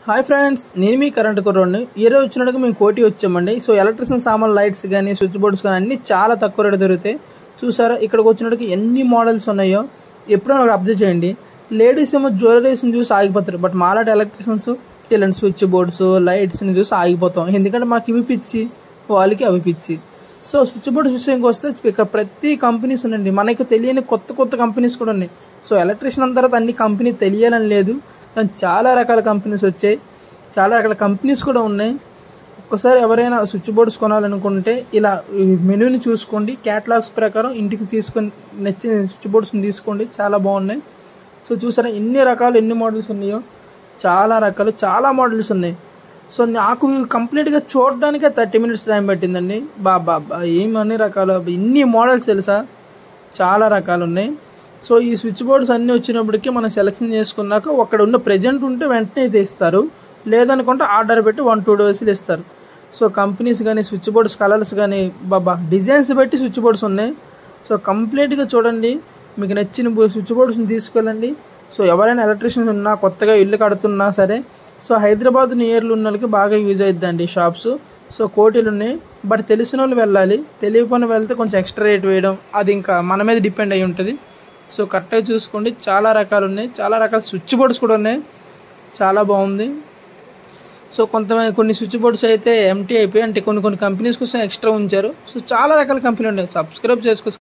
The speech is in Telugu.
హాయ్ ఫ్రెండ్స్ నేను మీ కరెంట్ కుర్రోడ్ని ఈ రోజు వచ్చినట్టుగా మేము కోటి వచ్చామండి సో ఎలక్ట్రిసిటీ సామాన్ లైట్స్ కానీ స్విచ్ బోర్డ్స్ కానీ అన్ని చాలా తక్కువ రేటు దొరుకుతాయి చూసారా ఇక్కడికి వచ్చినట్టుగా ఎన్ని మోడల్స్ ఉన్నాయో ఎప్పుడో నాకు అబ్జర్వ్ చేయండి లేడీస్ ఏమో జ్యువెలరీస్ని చూసి ఆగిపోతారు బట్ మాలాంటి ఎలక్ట్రిషియన్స్ ఇలాంటి స్విచ్ బోర్డ్స్ లైట్స్ని చూసి ఆగిపోతాం ఎందుకంటే మాకు ఇవి పిచ్చి వాళ్ళకి అవి పిచ్చి సో స్విచ్ బోర్డ్ విషయానికి వస్తే ఇక్కడ ప్రతి కంపెనీస్ ఉన్నాయండి మనకి తెలియని కొత్త కొత్త కంపెనీస్ కూడా ఉన్నాయి సో ఎలక్ట్రిషియన్ అన్న తర్వాత అన్ని కంపెనీ తెలియాలని లేదు కానీ చాలా రకాల కంపెనీస్ వచ్చాయి చాలా రకాల కంపెనీస్ కూడా ఉన్నాయి ఒక్కసారి ఎవరైనా స్విచ్ బోర్డ్స్ కొనాలనుకుంటే ఇలా ఈ మెనూని చూసుకోండి క్యాటలాగ్స్ ప్రకారం ఇంటికి తీసుకొని నచ్చిన స్విచ్ బోర్డ్స్ని తీసుకోండి చాలా బాగున్నాయి సో చూసారా ఎన్ని రకాలు ఎన్ని మోడల్స్ ఉన్నాయో చాలా రకాలు చాలా మోడల్స్ ఉన్నాయి సో నాకు కంప్లీట్గా చూడడానికే థర్టీ మినిట్స్ టైం పట్టిందండి బా బా బా ఏమన్ని రకాలు ఇన్ని మోడల్స్ తెలుసా చాలా రకాలు ఉన్నాయి సో ఈ స్విచ్ బోర్డ్స్ అన్నీ వచ్చినప్పటికీ మనం సెలెక్షన్ చేసుకున్నాక అక్కడ ఉన్న ప్రెజెంట్ ఉంటే వెంటనే ఇది ఇస్తారు లేదనుకుంటే ఆర్డర్ పెట్టి వన్ టూ డేస్లు ఇస్తారు సో కంపెనీస్ కానీ స్విచ్ బోర్డ్స్ కలర్స్ కానీ బాబా డిజైన్స్ బట్టి స్విచ్ బోర్డ్స్ ఉన్నాయి సో కంప్లీట్గా చూడండి మీకు నచ్చిన బో- స్విచ్ బోర్డ్స్ని తీసుకెళ్ళండి సో ఎవరైనా ఎలక్ట్రీషియన్స్ ఉన్నా కొత్తగా ఇల్లు కడుతున్నా సరే సో హైదరాబాద్ నియర్లు ఉన్న వాళ్ళకి బాగా యూజ్ అవుతుందండి షాప్స్ సో కోటీలు ఉన్నాయి బట్ తెలిసిన వాళ్ళు వెళ్ళాలి తెలియకుండా వెళ్తే కొంచెం ఎక్స్ట్రా రేట్ వేయడం అది ఇంకా మన మీద డిపెండ్ అయి ఉంటుంది సో కరెక్ట్గా చూసుకోండి చాలా రకాలు ఉన్నాయి చాలా రకాల స్విచ్ బోర్డ్స్ కూడా ఉన్నాయి చాలా బాగుంది సో కొంతమంది కొన్ని స్విచ్ బోర్డ్స్ అయితే ఎంటీ అయిపోయి అంటే కొన్ని కొన్ని కంపెనీస్ కోసం ఎక్స్ట్రా ఉంచారు సో చాలా రకాల కంపెనీలు ఉన్నాయి సబ్స్క్రైబ్ చేసుకో